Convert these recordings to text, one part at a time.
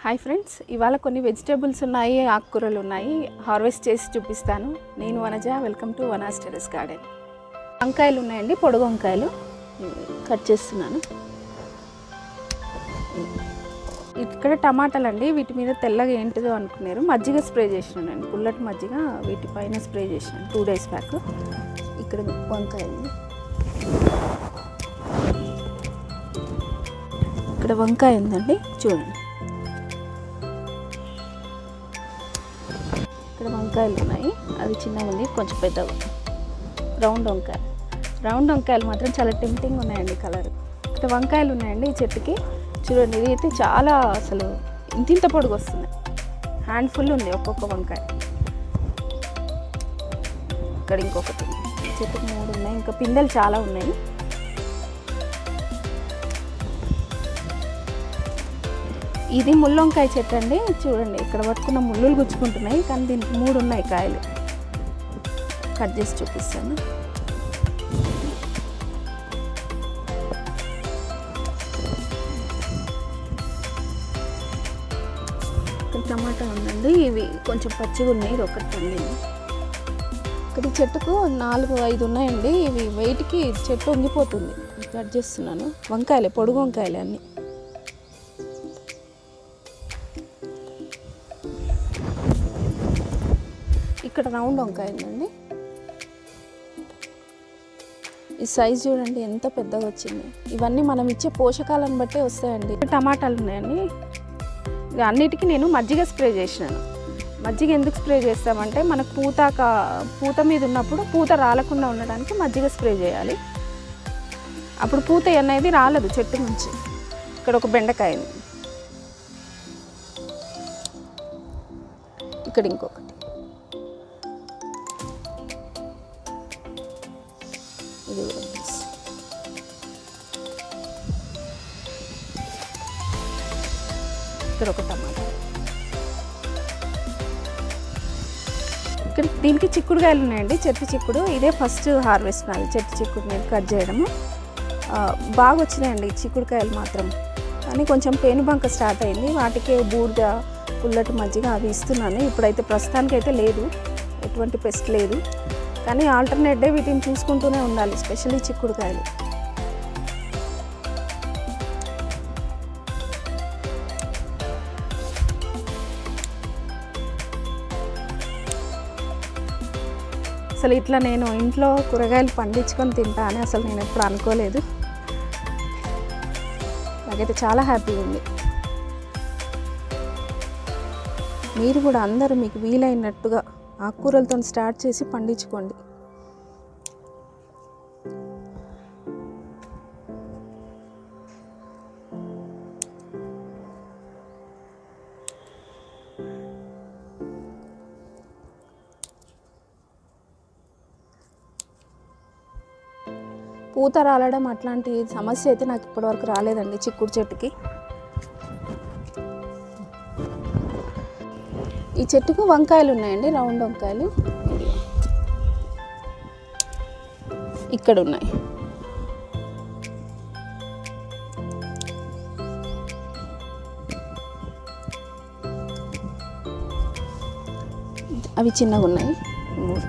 Hi friends ఇవాళ కొన్ని vegetables ఉన్నాయి ఆకుకూరలు ఉన్నాయి హార్వెస్ట్ చేసి చూపిస్తాను నేను Vanaja welcome to Vana's terrace garden వంకాయలు ఉన్నాయండి పొడుగు వంకాయలు కట్ చేస్తున్నాను ఇక్కడ టమాటాలు అండి వీటి మీద తెల్లగా ఏంటిదో అనుకున్నారు మజ్జిగ స్ప్రే చేసినానండి పుల్లటి మజ్జిగ వీటి పైన స్ప్రే చేసినాను టూ డేస్ బ్యాక్ ఇక్కడ వంకాయలు ఇక్కడ వంకాయ ఉందండి చూడండి ఇక్కడ వంకాయలు ఉన్నాయి అది చిన్నగా ఉంది కొంచెం పెద్దగా రౌండ్ వంకాయ రౌండ్ వంకాయలు మాత్రం చాలా టెంప్టింగ్ ఉన్నాయండి కలర్ ఇక్కడ వంకాయలు ఉన్నాయండి ఈ చెట్టుకి చూడండి ఇది అయితే చాలా అసలు ఇంతింత పొడుగు వస్తుంది హ్యాండ్ ఫుల్ ఉంది ఒక్కొక్క వంకాయ ఇక్కడ ఇంకొకటి ఉంది ఈ చెట్టుకి మూడు ఉన్నాయి ఇంకా పిందెలు చాలా ఉన్నాయి ఇది ముల్లొంకాయ చెట్టు అండి చూడండి ఇక్కడ పట్టుకున్న ముళ్ళులు గుచ్చుకుంటున్నాయి కానీ దీనికి మూడు ఉన్నాయి కాయలు కట్ చేసి చూపిస్తాను ఇక్కడ టమాటా ఉందండి ఇవి కొంచెం పచ్చిగా ఉన్నాయి ఇది ఒకటి పండింది ఇక్కడ ఈ చెట్టుకు నాలుగు ఐదు ఉన్నాయండి ఇవి వెయిట్కి చెట్టు వంగిపోతుంది కట్ చేస్తున్నాను వంకాయలే పొడుగు వంకాయలే అన్నీ ఇక్కడ రౌండ్ వంకాయ ఉందండి ఈ సైజ్ చూడండి ఎంత పెద్దగా వచ్చింది ఇవన్నీ మనం ఇచ్చే పోషకాలను బట్టే వస్తాయండి టమాటాలు ఉన్నాయండి ఇక అన్నిటికీ నేను మజ్జిగ స్ప్రే చేసినాను మజ్జిగ ఎందుకు స్ప్రే చేస్తామంటే మనకు పూత కా పూత మీద ఉన్నప్పుడు పూత రాలకుండా ఉండడానికి మజ్జిగ స్ప్రే చేయాలి అప్పుడు పూత అనేది రాలదు చెట్టు నుంచి ఇక్కడ ఒక బెండకాయ ఉంది ఇక్కడ ఇంకొకటి ఇది కూడా తీసి. ఇక్కడ ఒక టమాటా ఇక్కడ దీనికి చిక్కుడుకాయలు ఉన్నాయండి చెట్టు చిక్కుడు ఇదే ఫస్ట్ హార్వెస్ట్ నాది చెట్టు చిక్కుడు నేను కట్ చేయడము ఆ, బాగా వచ్చినాయండి ఈ చిక్కుడుకాయలు మాత్రం కానీ కొంచెం పేనుబంక స్టార్ట్ అయింది వాటికి బూడిద పుల్లటి మజ్జిగ అవి ఇస్తున్నాను ఇప్పుడైతే ప్రస్తుతానికి అయితే లేదు ఎటువంటి పెస్ట్ లేదు కానీ ఆల్టర్నేట్ డే వీటిని చూసుకుంటూనే ఉండాలి స్పెషల్లీ చిక్కుడుకాయలు అసలు ఇట్లా నేను ఇంట్లో కూరగాయలు పండించుకొని తింటా అని అసలు నేను ఎప్పుడు అనుకోలేదు నాకైతే చాలా హ్యాపీగా ఉంది మీరు కూడా అందరూ మీకు వీలైనట్టుగా ఆకుకూరలతో స్టార్ట్ చేసి పండించుకోండి పూత రాలడం అట్లాంటి సమస్య అయితే నాకు ఇప్పటివరకు రాలేదండి చిక్కుడు చెట్టుకి ఈ చెట్టుకు వంకాయలు ఉన్నాయండి రౌండ్ వంకాయలు ఇక్కడ ఉన్నాయి అవి చిన్నగా ఉన్నాయి మూడు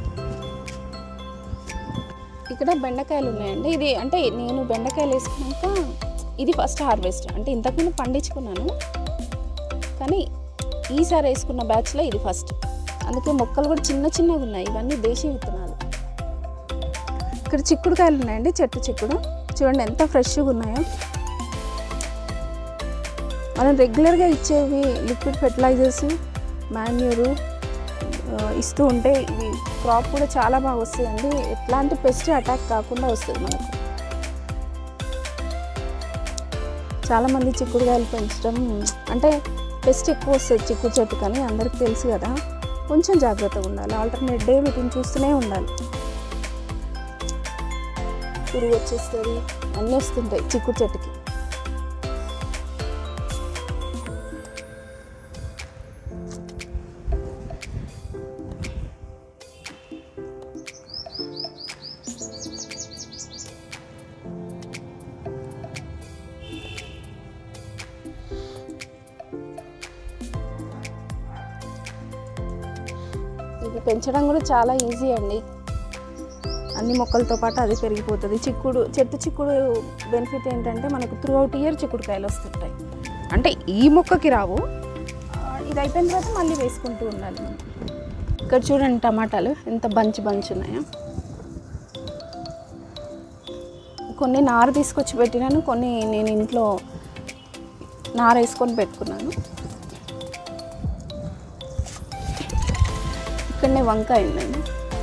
ఇక్కడ బెండకాయలు ఉన్నాయండి ఇది అంటే నేను బెండకాయలు వేసుకున్నాక ఇది ఫస్ట్ హార్వెస్ట్ అంటే ఇంతకుముందు పండించుకున్నాను కానీ ఈసారి వేసుకున్న బ్యాచ్లో ఇది ఫస్ట్ అందుకే మొక్కలు కూడా చిన్న చిన్నగా ఉన్నాయి ఇవన్నీ దేశీ విత్తనాలు ఇక్కడ చిక్కుడుకాయలు ఉన్నాయండి చెట్టు చిక్కుడు చూడండి ఎంత ఫ్రెష్గా ఉన్నాయో మనం రెగ్యులర్గా ఇచ్చేవి లిక్విడ్ ఫెర్టిలైజర్స్ మాన్యూరు ఇస్తూ ఉంటే ఇవి క్రాప్ కూడా చాలా బాగా వస్తుందండి ఎట్లాంటి పెస్ట్ అటాక్ కాకుండా వస్తుంది మనకు చాలామంది చిక్కుడుకాయలు పెంచడం అంటే పెస్ట్ ఎక్కువ వస్తుంది చిక్కుడు చెట్టు కానీ అందరికి తెలుసు కదా కొంచెం జాగ్రత్తగా ఉండాలి ఆల్టర్నేట్ డే వీటిని చూస్తూనే ఉండాలి పురుగు వచ్చేస్తుంది అన్నీ వస్తుంటాయి చిక్కుడు చెట్టుకి ఇది పెంచడం కూడా చాలా ఈజీ అండి అన్ని మొక్కలతో పాటు అది పెరిగిపోతుంది చిక్కుడు చెట్టు చిక్కుడు బెనిఫిట్ ఏంటంటే మనకు త్రూ అవుట్ ఇయర్ చిక్కుడుకాయలు వస్తుంటాయి అంటే ఈ మొక్కకి రావు ఆ, ఇది అయిపోయిన తర్వాత మళ్ళీ వేసుకుంటూ ఉండాలి మనం ఇక్కడ చూడండి టమాటాలు ఎంత బంచ్ బంచ్ ఉన్నాయో కొన్ని నార తీసుకొచ్చి పెట్టినాను కొన్ని నేను ఇంట్లో నార వేసుకొని పెట్టుకున్నాను ఇక్కడనే వంకాయ ఉందండి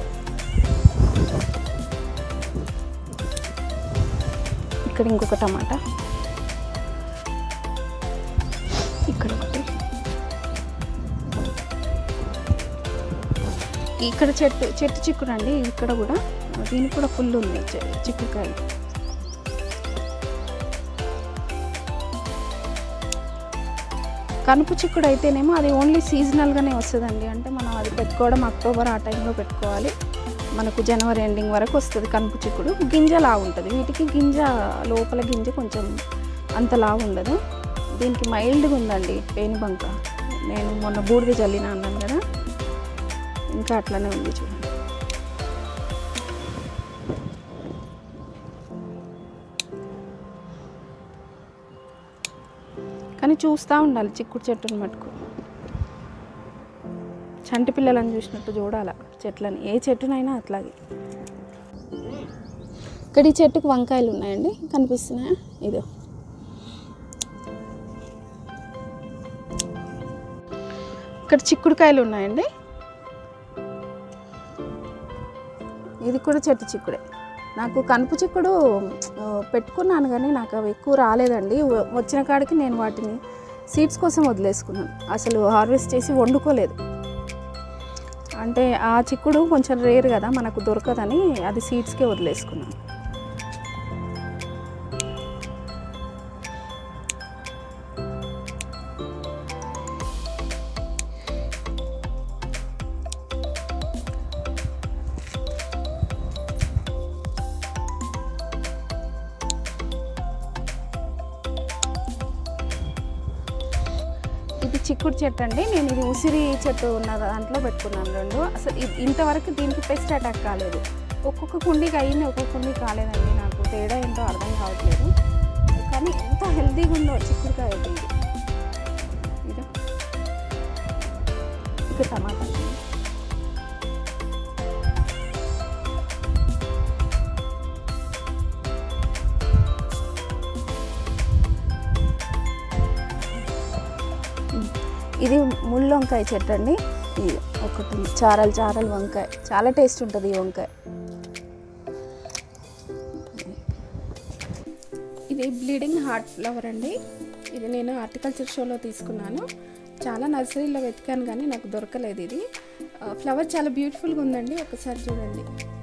ఇక్కడ ఇంకొక టమాటా ఇక్కడ ఒకటి ఇక్కడ చెట్టు చెట్టు చిక్కుడు అండి ఇక్కడ కూడా దీనికి కూడా ఫుల్ ఉంది చె- చిక్కుడుకాయలు కనుపు చిక్కుడు అయితేనేమో అది ఓన్లీ సీజనల్గానే వస్తుందండి అంటే మనం అది పెట్టుకోవడం అక్టోబర్ ఆ టైంలో పెట్టుకోవాలి మనకు జనవరి ఎండింగ్ వరకు వస్తుంది కనుపు చిక్కుడు గింజ లావు ఉంటుంది వీటికి గింజ లోపల గింజ కొంచెం అంత లావు ఉండదు దీనికి మైల్డ్గా ఉందండి పేనుబంక నేను మొన్న బూడిద జల్లిన అన్నాను కదా ఇంకా అట్లనే ఉంది చూడండి కానీ చూస్తూ ఉండాలి చిక్కుడు చెట్టుని మటుకు చంటి పిల్లలని చూసినట్టు చూడాల చెట్లని ఏ చెట్టునైనా అట్లాగే ఇక్కడ ఈ చెట్టుకు వంకాయలు ఉన్నాయండి కనిపిస్తున్నాయా ఇదో ఇక్కడ చిక్కుడుకాయలు ఉన్నాయండి ఇది కూడా చెట్టు చిక్కుడే నాకు కనుపు చిక్కుడు ఆ, పెట్టుకున్నాను కానీ నాకు అవి ఎక్కువ రాలేదండి వ- వచ్చిన కాడికి నేను వాటిని సీడ్స్ కోసం వదిలేసుకున్నాను అసలు హార్వెస్ట్ చేసి వండుకోలేదు అంటే ఆ చిక్కుడు కొంచెం రేర్ కదా మనకు దొరకదని అది సీడ్స్కే వదిలేసుకున్నాను ఇది చిక్కుడు చెట్టు అండి నేను ఇది ఉసిరి చెట్టు ఉన్న దాంట్లో పెట్టుకున్నాను రెండు అసలు ఇది ఇంతవరకు దీనికి పెస్ట్ అటాక్ కాలేదు ఒక్కొక్క కుండీకి అయ్యింది ఒక్కొక్క కుండీ కాలేదండి నాకు తేడా ఏంటో అర్థం కావట్లేదు కానీ ఎంత హెల్తీగా ఉందో చిక్కుడుకాయ అయితే ఇది ఇదో ఇక టమాటా ఇది ముళ్ళు వంకాయ చెట్టు అండి ఇది ఒకటి చారలు చారలు వంకాయ చాలా టేస్ట్ ఉంటుంది ఈ వంకాయ ఇది బ్లీడింగ్ హార్ట్ ఫ్లవర్ అండి ఇది నేను హార్టికల్చర్ షోలో తీసుకున్నాను చాలా నర్సరీలో వెతికాను కానీ నాకు దొరకలేదు ఇది ఆ, ఫ్లవర్ చాలా బ్యూటిఫుల్గా ఉందండి ఒకసారి చూడండి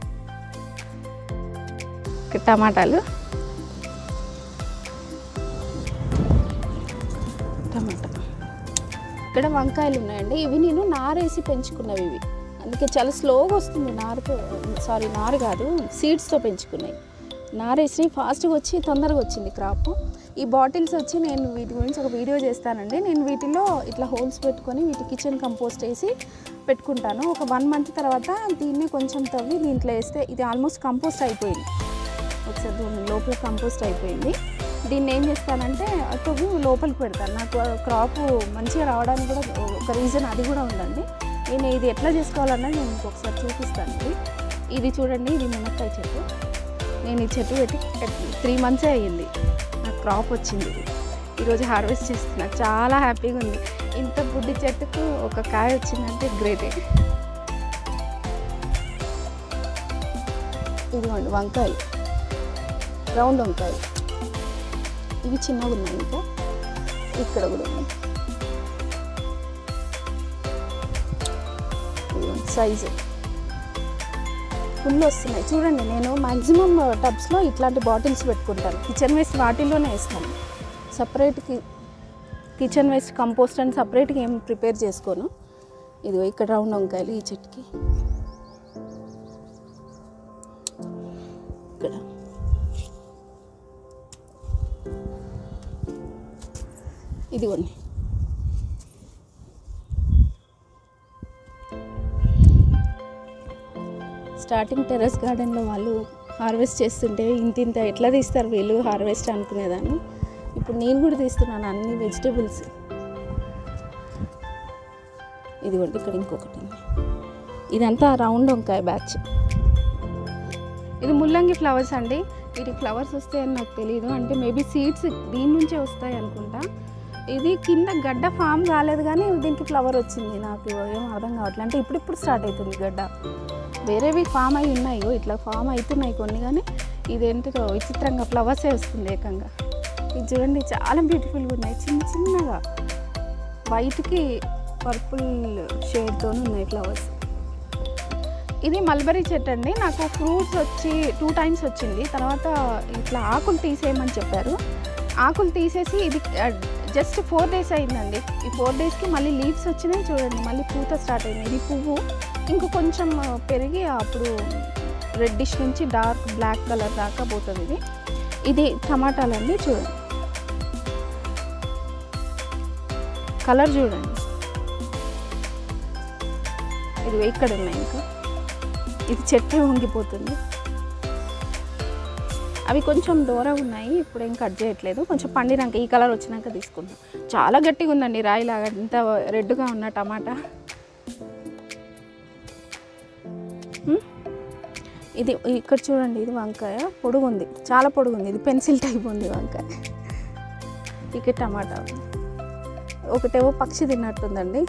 టమాటాలు టమాటా ఇక్కడ వంకాయలు ఉన్నాయండి ఇవి నేను నారేసి పెంచుకున్నవి ఇవి అందుకే చాలా స్లోగా వస్తుంది నారుతో సారీ నారు కాదు సీడ్స్తో పెంచుకున్నాయి నారేసి ఫాస్ట్గా వచ్చి తొందరగా వచ్చింది క్రాప్ ఈ బాటిల్స్ వచ్చి నేను వీటి గురించి ఒక వీడియో చేస్తానండి నేను వీటిలో ఇట్లా హోల్స్ పెట్టుకొని వీటి కిచెన్ కంపోస్ట్ వేసి పెట్టుకుంటాను ఒక వన్ మంత్ తర్వాత దీన్ని కొంచెం తవ్వి దీంట్లో వేస్తే ఇది ఆల్మోస్ట్ కంపోస్ట్ అయిపోయింది ఒకసారి చూడండి లోపల కంపోస్ట్ అయిపోయింది దీన్ని ఏం చేస్తానంటే తవ్వి లోపలికి పెడతాను నాకు క్రాప్ మంచిగా రావడానికి కూడా ఒక రీజన్ అది కూడా ఉందండి నేను ఇది ఎట్లా చేసుకోవాలన్నది నేను మీకు ఒకసారి చూపిస్తాను ఇది ఇది చూడండి ఇది మునక్కాయ చెట్టు నేను ఈ చెట్టు పెట్టి త్రీ మంత్సే అయ్యింది నాకు క్రాప్ వచ్చింది ఇది ఈరోజు హార్వెస్ట్ చేస్తున్నా చాలా హ్యాపీగా ఉంది ఇంత బుడ్డి చెట్టుకు ఒక కాయ వచ్చిందంటే గ్రేటే ఇదిగోండి వంకాయలు రౌండ్ వంకాయలు ఇవి చిన్నగా ఉన్నాయి ఇంకా ఇక్కడ కూడా ఉన్నాయి ఇదిగోండి సైజు ఫుల్ వస్తున్నాయి చూడండి నేను మ్యాక్సిమం టబ్స్లో ఇట్లాంటి బాటిల్స్ పెట్టుకుంటాను కిచెన్ వేస్ట్ వాటిల్లోనే వేస్తాను సపరేట్ కిచెన్ వేస్ట్ కంపోస్ట్ అని సపరేట్గా ఏం ప్రిపేర్ చేసుకోను ఇదిగో ఇక్కడ రౌండ్ వంకాయలు ఈ చెట్టుకి ఇక్కడ ఇదిగోండి స్టార్టింగ్ టెర్రస్ గార్డెన్లో వాళ్ళు హార్వెస్ట్ చేస్తుంటే ఇంత ఇంత ఎట్లా తీస్తారు వీళ్ళు హార్వెస్ట్ అనుకునేదాన్ని ఇప్పుడు నేను కూడా తీస్తున్నాను అన్ని వెజిటేబుల్స్ ఇదిగోండి ఇక్కడ ఇంకొకటి ఉంది ఇదంతా రౌండ్ వంకాయ బ్యాచ్ ఇది ముల్లంగి ఫ్లవర్స్ అండి వీటి ఫ్లవర్స్ వస్తాయని నాకు తెలియదు అంటే మేబీ సీడ్స్ దీని నుంచే వస్తాయి అనుకుంటా ఇది కింద గడ్డ ఫామ్ కాలేదు కానీ దీనికి ఫ్లవర్ వచ్చింది నాకు ఏం అర్థం కావట్లేదు అంటే ఇప్పుడిప్పుడు స్టార్ట్ అవుతుంది గడ్డ వేరేవి ఫామ్ అయి ఉన్నాయి ఇగో ఇట్లా ఫామ్ అవుతున్నాయి కొన్ని కానీ ఇదేంటిదో విచిత్రంగా ఫ్లవర్సే వస్తుంది ఏకంగా ఇది చూడండి చాలా బ్యూటిఫుల్గా ఉన్నాయి చిన్న చిన్నగా వైట్కి పర్పుల్ షేడ్తో ఉన్నాయి ఫ్లవర్స్ ఇది మల్బరీ చెట్టు అండి నాకు ఫ్రూట్స్ వచ్చి టూ టైమ్స్ వచ్చింది తర్వాత ఇట్లా ఆకులు తీసేయమని చెప్పారు ఆకులు తీసేసి ఇది జస్ట్ ఫోర్ డేస్ అయిందండి ఈ ఫోర్ డేస్కి మళ్ళీ లీవ్స్ వచ్చినాయి చూడండి మళ్ళీ పూత స్టార్ట్ అయింది ఇది పువ్వు ఇంకో కొంచెం పెరిగి అప్పుడు రెడ్డిష్ నుంచి డార్క్ బ్లాక్ కలర్ దాకా పోతుంది ఇది ఇది టమాటాలండి చూడండి కలర్ చూడండి ఇది ఇక్కడ ఉన్నాయి ఇంకా ఇది చెట్టు వంగిపోతుంది అవి కొంచెం దూరం ఉన్నాయి ఇప్పుడు ఏం కట్ చేయట్లేదు కొంచెం పండినాక ఈ కలర్ వచ్చినాక తీసుకుందాం చాలా గట్టిగా ఉందండి రాయిలాగా ఇంత రెడ్గా ఉన్న టమాటా హ్మ్? ఇది ఇక్కడ చూడండి ఇది వంకాయ పొడుగు ఉంది చాలా పొడుగు ఉంది ఇది పెన్సిల్ టైప్ ఉంది వంకాయ ఇక్కడ టమాటా ఉంది ఒకటేవో పక్షి తిన్నట్టుందండి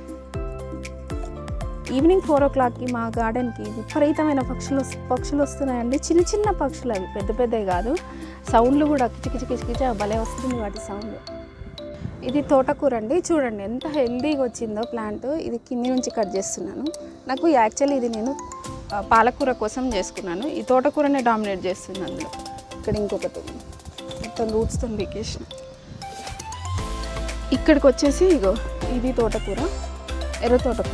ఈవినింగ్ ఫోర్ ఓ క్లాక్కి మా గార్డెన్కి విపరీతమైన పక్షులు వస్- పక్షులు వస్తున్నాయండి చిన్న చిన్న పక్షులు అవి పెద్ద పెద్దవి కాదు సౌండ్లు కూడా కిచకిచ కిచకిచ భలే వస్తుంది వాటి సౌండ్ ఇది తోటకూర అండి చూడండి ఎంత హెల్దీగా వచ్చిందో ప్లాంట్ ఇది కింది నుంచి కట్ చేస్తున్నాను నాకు యాక్చువల్లీ ఇది నేను ఆ, పాలకూర కోసం చేసుకున్నాను ఈ తోటకూరనే డామినేట్ చేస్తుంది అందులో ఇక్కడ ఇంకొకటి ఉంది. మొత్తం రూట్స్తో వెకేషన్ ఇక్కడికి వచ్చేసి ఇగో ఇది తోటకూర ఎర్ర తోటకూర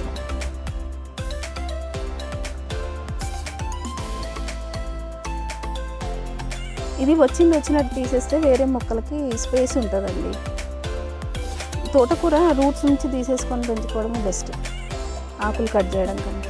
ఇది వచ్చింది వచ్చినట్టు తీసేస్తే వేరే మొక్కలకి స్పేస్ ఉంటుందండి తోటకూర రూట్స్ నుంచి తీసేసుకొని పెంచుకోవడమే బెస్ట్ ఆకులు కట్ చేయడం కంటే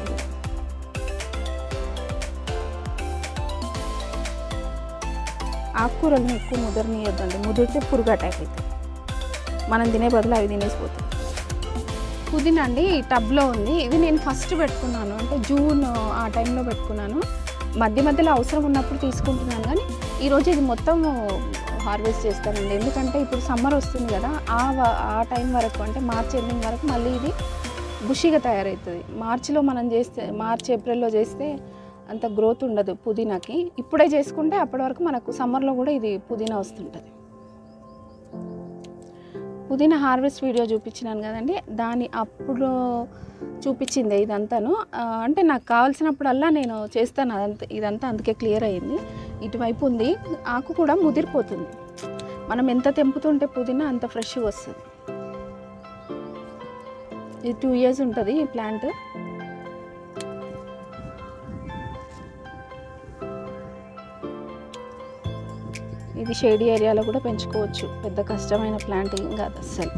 ఆకుకూరలను ఎక్కువ ముదరనియొద్దండి ముదిరితే పురుగు అటాక్ అవుతుంది మనం తినే బదులు అవి తినేసిపోతాయి పుదీనా అండి ఈ టబ్లో ఉంది ఇది నేను ఫస్ట్ పెట్టుకున్నాను అంటే జూన్ ఆ టైంలో పెట్టుకున్నాను మధ్య మధ్యలో అవసరం ఉన్నప్పుడు తీసుకుంటున్నాను కానీ ఈరోజు ఇది మొత్తం హార్వెస్ట్ చేస్తానండి ఎందుకంటే ఇప్పుడు సమ్మర్ వస్తుంది కదా ఆ వ- ఆ టైం వరకు అంటే మార్చ్ ఎండింగ్ వరకు మళ్ళీ ఇది బుషిగా తయారవుతుంది మార్చిలో మనం చేస్తే మార్చ్ ఏప్రిల్లో చేస్తే అంత గ్రోత్ ఉండదు పుదీనాకి ఇప్పుడే చేసుకుంటే అప్పటి వరకు మనకు సమ్మర్లో కూడా ఇది పుదీనా వస్తుంటుంది పుదీనా హార్వెస్ట్ వీడియో చూపించినాను కదండి దాని అప్పుడు చూపించింది ఇదంతాను ఆ, అంటే నాకు కావాల్సినప్పుడల్లా నేను చేస్తాను అదంతా ఇదంతా అందుకే క్లియర్ అయ్యింది ఇటువైపు ఉంది ఆకు కూడా ముదిరిపోతుంది మనం ఎంత తెంపుతుంటే పుదీనా అంత ఫ్రెష్గా వస్తుంది ఇది టూ ఇయర్స్ ఉంటుంది ఈ ప్లాంట్ ఇది షేడీ ఏరియాలో కూడా పెంచుకోవచ్చు పెద్ద కష్టమైన ప్లాంటింగ్ కాదు అస్సలు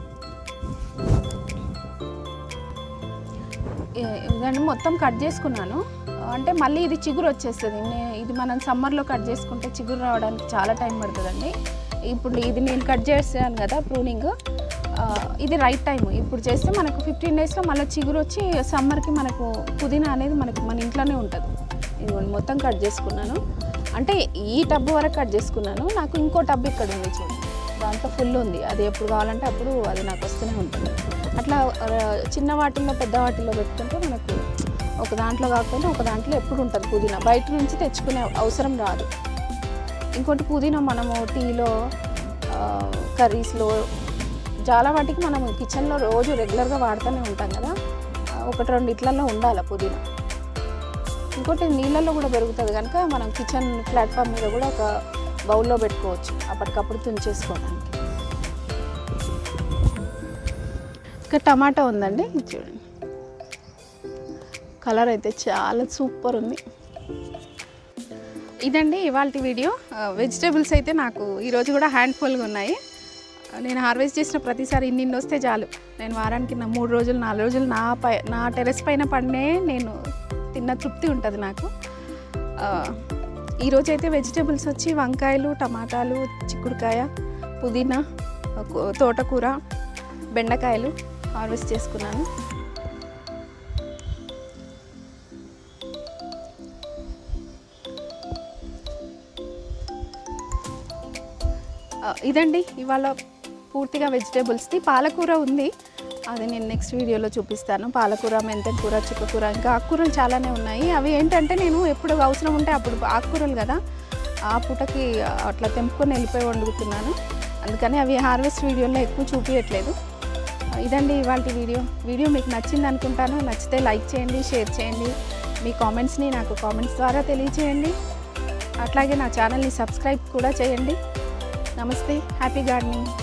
ఏ- ఇదండి మొత్తం కట్ చేసుకున్నాను అంటే మళ్ళీ ఇది చిగురు వచ్చేస్తుంది నే- ఇది మనం సమ్మర్లో కట్ చేసుకుంటే చిగురు రావడానికి చాలా టైం పడుతుందండి ఇప్పుడు ఇది నేను కట్ చేసాను కదా ప్రూనింగ్ ఇది రైట్ టైం ఇప్పుడు చేస్తే మనకు ఫిఫ్టీన్ డేస్లో మళ్ళీ చిగురు వచ్చి సమ్మర్కి మనకు పుదీనా అనేది మనకు మన ఇంట్లోనే ఉంటుంది ఇది మొత్తం కట్ చేసుకున్నాను అంటే ఈ టబ్ వరకు కట్ చేసుకున్నాను నాకు ఇంకో టబ్ ఇక్కడ ఉంది చూడండి దాంతో ఫుల్ ఉంది అది ఎప్పుడు కావాలంటే అప్పుడు అది నాకు వస్తూనే ఉంటుంది అట్లా ఆ, చిన్న వాటిల్లో పెద్ద వాటిల్లో పెట్టుకుంటే మనకు ఒక దాంట్లో కాకపోయినా ఒక దాంట్లో ఎప్పుడు ఉంటుంది పుదీనా బయట నుంచి తెచ్చుకునే అవసరం రాదు ఇంకోటి పుదీనా మనము టీలో ఆ, కర్రీస్లో చాలా వాటికి మనం కిచెన్లో రోజు రెగ్యులర్గా వాడుతూనే ఉంటాం కదా ఆ, ఒకటి రెండు ఇట్లలో ఉండాలి పుదీనా ఇంకోటి నీళ్ళల్లో కూడా పెరుగుతుంది కనుక మనం కిచెన్ ప్లాట్ఫామ్ మీద కూడా ఒక బౌల్లో పెట్టుకోవచ్చు అప్పటికప్పుడు తుంచేసుకోవడానికి ఇంకా టమాటా ఉందండి ఇది చూడండి కలర్ అయితే చాలా సూపర్ ఉంది ఇదండి ఇవాళ వీడియో వెజిటేబుల్స్ అయితే నాకు ఈరోజు కూడా హ్యాండ్ఫుల్గా ఉన్నాయి నేను హార్వెస్ట్ చేసిన ప్రతిసారి ఇన్ని ఇన్ని వస్తే చాలు నేను వారానికి నా మూడు రోజులు నాలుగు రోజులు నా పై నా టెరెస్ పైన పడినే నేను తిన్న తృప్తి ఉంటుంది నాకు ఆ, ఈరోజైతే వెజిటేబుల్స్ వచ్చి వంకాయలు టమాటాలు చిక్కుడుకాయ పుదీనా కూ- తోటకూర బెండకాయలు హార్వెస్ట్ చేసుకున్నాను ఆ, ఇదండి ఇవాళ పూర్తిగా వెజిటేబుల్స్ది పాలకూర ఉంది అది నేను నెక్స్ట్ వీడియోలో చూపిస్తాను పాలకూర మెంతం కూర చుక్కకూర ఇంకా ఆకుకూరలు చాలానే ఉన్నాయి అవి ఏంటంటే నేను ఎప్పుడు అవసరం ఉంటే అప్పుడు ఆకుకూరలు కదా ఆ పూటకి అట్లా తెంపుకొని వెళ్ళిపోయి వండుతున్నాను అందుకని అవి హార్వెస్ట్ వీడియోలో ఎక్కువ చూపించట్లేదు ఇదండి ఇవాళ వీడియో వీడియో మీకు నచ్చింది అనుకుంటాను నచ్చితే లైక్ చేయండి షేర్ చేయండి మీ కామెంట్స్ని నాకు కామెంట్స్ ద్వారా తెలియచేయండి అట్లాగే నా ఛానల్ని సబ్స్క్రైబ్ కూడా చేయండి నమస్తే హ్యాపీ గార్డెనింగ్